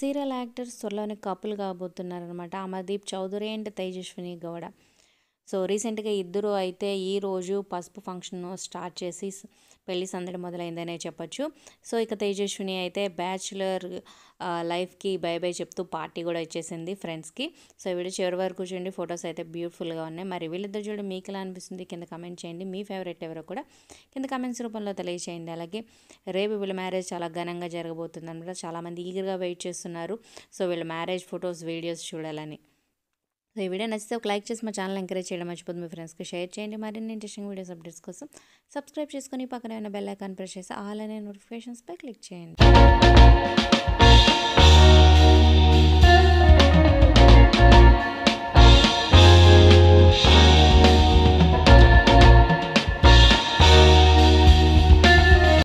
serial actors త్వరలోనే couple కాబోతున్నారనమాట Amardeep Chowdary and Tejaswini Gowda so రీసెంట్గా ఇద్దరు అయితే ఈ రోజు పసుపు ఫంక్షన్ స్టార్ట్ చేసి స- పెళ్లి సందడి మొదలైందనే చెప్పొచ్చు సో ఇక తేజస్విని అయితే బ్యాచులర్ లైఫ్కి బై బై చెప్తూ పార్టీ కూడా ఇచ్చేసింది ఫ్రెండ్స్కి సో ఈ వీడియో చివరి వరకు చూడండి ఫొటోస్ అయితే బ్యూటిఫుల్గా ఉన్నాయి మరి వీళ్ళిద్దరు చూడండి మీకు ఎలా అనిపిస్తుంది కింద కమెంట్ చేయండి మీ ఫేవరెట్ ఎవరో కూడా కింద కమెంట్స్ రూపంలో తెలియచేయండి అలాగే రేపు వీళ్ళ మ్యారేజ్ చాలా ఘనంగా జరగబోతుంది అనమాట చాలామంది ఈగర్గా వెయిట్ చేస్తున్నారు సో వీళ్ళ మ్యారేజ్ ఫొటోస్ వీడియోస్ చూడాలని సో ఈ వీడియో నచ్చితే ఒక లైక్ చేసి మా ఛానల్ ఎంకరేజ్ చేయడం మర్చిపోదు మీ ఫ్రెండ్స్కి షేర్ చేయండి మరిన్ని ఇంట్రెస్టింగ్ వీడియోస్ అప్డేట్స్ కోసం సబ్స్క్రైబ్ చేసుకొని పక్కన ఉన్న బెల్ ఐకాన్ ప్రెస్ చేసి ఆల్ అనే నోటిఫికేషన్స్పై క్లిక్ చేయండి